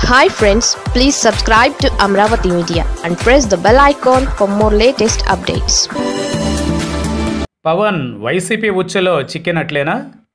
hi friends please subscribe to Amaravati media and press the bell icon for more latest updates Pawan YCP ఉచ్చులో చిక్కినట్లేనా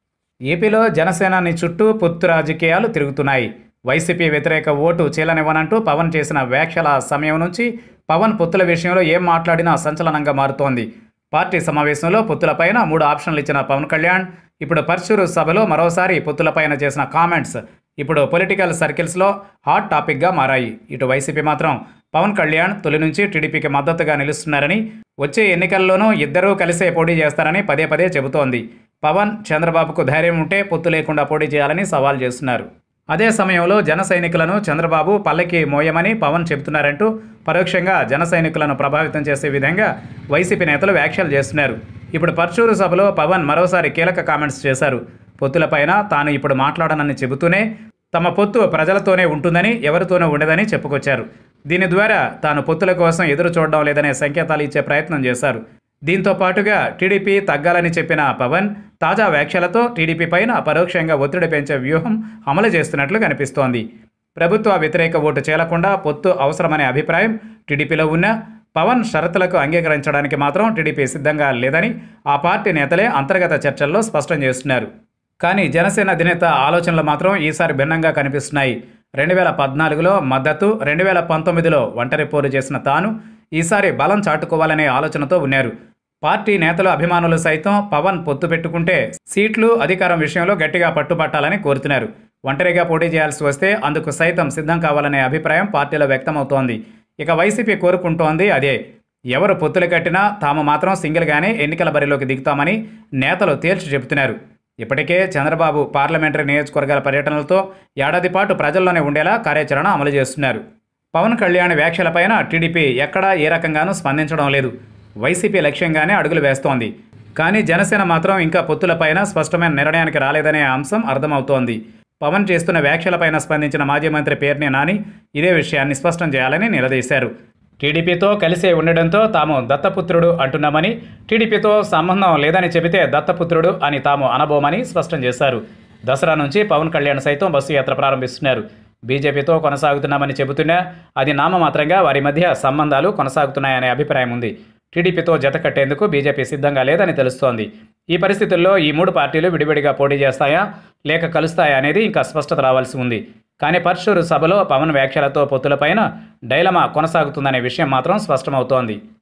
ఏపీలో జనసేనాని చుట్టూ పొత్తు రాజకీయాలు తిరుగుతున్నాయి వైసీపీ వ్యతిరేక ఓటు చీలనివ్వనంటూ పవన్ చేసిన వ్యాఖ్యల సమయం నుంచి పవన్ పొత్తుల విషయంలో ఏం మాట్లాడినా సంచలనంగా మారుతోంది పార్టీ సమావేశంలో పొత్తులపైన మూడు ఆప్షన్లు ఇచ్చిన పవన్ కళ్యాణ్ ఇప్పుడు పర్చూరు సభలో మరోసారి పొత్తులపైన చేసిన కామెంట్స్ ఇప్పుడు పొలిటికల్ సర్కిల్స్లో హాట్ టాపిక్గా మారాయి ఇటు వైసీపీ మాత్రం పవన్ కళ్యాణ్ తొలి నుంచి టీడీపీకి మద్దతుగా నిలుస్తున్నారని వచ్చే ఎన్నికల్లోనూ ఇద్దరూ కలిసే పోటీ చేస్తారని పదే పదే చెబుతోంది పవన్ చంద్రబాబుకు ధైర్యం ఉంటే పొత్తు లేకుండా పోటీ చేయాలని సవాల్ చేస్తున్నారు అదే సమయంలో జన సైనికులను చంద్రబాబు పల్లకి మోయమని పవన్ చెబుతున్నారంటూ పరోక్షంగా జన సైనికులను ప్రభావితం చేసే విధంగా వైసీపీ నేతలు వ్యాఖ్యలు చేస్తున్నారు ఇప్పుడు పర్చూరు సభలో పవన్ మరోసారి కీలక కామెంట్స్ చేశారు పొత్తులపైన తాను ఇప్పుడు మాట్లాడనని చెబుతూనే తమ పొత్తు ప్రజలతోనే ఉంటుందని ఎవరితోనూ ఉండదని చెప్పుకొచ్చారు దీని ద్వారా తాను పొత్తుల కోసం ఎదురు చూడడం లేదనే సంకేతాలు ఇచ్చే ప్రయత్నం చేశారు దీంతో పాటుగా టీడీపీ తగ్గాలని చెప్పిన పవన్ తాజా వ్యాఖ్యలతో టీడీపీ పైన పరోక్షంగా ఒత్తిడి పెంచే వ్యూహం అమలు చేస్తున్నట్లు కనిపిస్తోంది ప్రభుత్వ వ్యతిరేక ఓటు చేలకుండా పొత్తు అవసరమనే అభిప్రాయం టీడీపీలో ఉన్న పవన్ షరతులకు అంగీకరించడానికి మాత్రం టీడీపీ సిద్ధంగా లేదని ఆ పార్టీ నేతలే అంతర్గత చర్చల్లో స్పష్టం చేస్తున్నారు కానీ జనసేన అధినేత ఆలోచనలు మాత్రం ఈసారి భిన్నంగా కనిపిస్తున్నాయి రెండు వేల పద్నాలుగులో మద్దతు రెండు వేల పంతొమ్మిదిలో ఒంటరి పోరు చేసిన తాను ఈసారి బలం చాటుకోవాలనే ఆలోచనతో ఉన్నారు పార్టీ నేతలు అభిమానులు సైతం పవన్ పొత్తు పెట్టుకుంటే సీట్లు అధికారం విషయంలో గట్టిగా పట్టుబట్టాలని కోరుతున్నారు ఒంటరిగా పోటీ చేయాల్సి వస్తే అందుకు సైతం సిద్ధం కావాలనే అభిప్రాయం పార్టీలో వ్యక్తమవుతోంది ఇక వైసీపీ కోరుకుంటోంది అదే ఎవరు పొత్తులు కట్టినా తాము మాత్రం సింగిల్గానే ఎన్నికల బరిలోకి దిగుతామని నేతలు తేల్చి చెబుతున్నారు ఇప్పటికే చంద్రబాబు పార్లమెంటరీ నియోజకవర్గాల పర్యటనలతో ఏడాది పాటు ప్రజల్లోనే ఉండేలా కార్యాచరణ అమలు చేస్తున్నారు పవన్ కళ్యాణ్ వ్యాఖ్యలపైన టీడీపీ ఎక్కడా ఏ రకంగానూ స్పందించడం లేదు వైసీపీ లక్ష్యంగానే అడుగులు వేస్తోంది కానీ జనసేన మాత్రం ఇంకా పొత్తులపైన స్పష్టమైన నిర్ణయానికి రాలేదనే అంశం అర్థమవుతోంది పవన్ చేస్తున్న వ్యాఖ్యలపైన స్పందించిన మాజీ మంత్రి పేర్ని నాని ఇదే విషయాన్ని స్పష్టం చేయాలని నిలదీశారు టీడీపీతో కలిసే ఉండడంతో తాము దత్తపుత్రుడు అంటున్నామని టీడీపీతో సంబంధం లేదని చెబితే దత్తపుత్రుడు అని తాము అనబోమని స్పష్టం చేశారు దసరా నుంచి పవన్ కళ్యాణ్ సైతం బస్సు యాత్ర ప్రారంభిస్తున్నారు బీజేపీతో కొనసాగుతున్నామని చెబుతున్నా అది నామమాత్రంగా వారి మధ్య సంబంధాలు కొనసాగుతున్నాయనే అభిప్రాయం ఉంది టీడీపీతో జత కట్టేందుకు బీజేపీ సిద్ధంగా లేదని తెలుస్తోంది ఈ పరిస్థితుల్లో ఈ మూడు పార్టీలు విడివిడిగా పోటీ చేస్తాయా లేక కలుస్తాయా అనేది ఇంకా స్పష్టత రావాల్సి ఉంది కానీ పర్షూరు సభలో పవన్ వ్యాఖ్యలతో పొత్తులపైన డైలమా కొనసాగుతుందనే విషయం మాత్రం స్పష్టమవుతోంది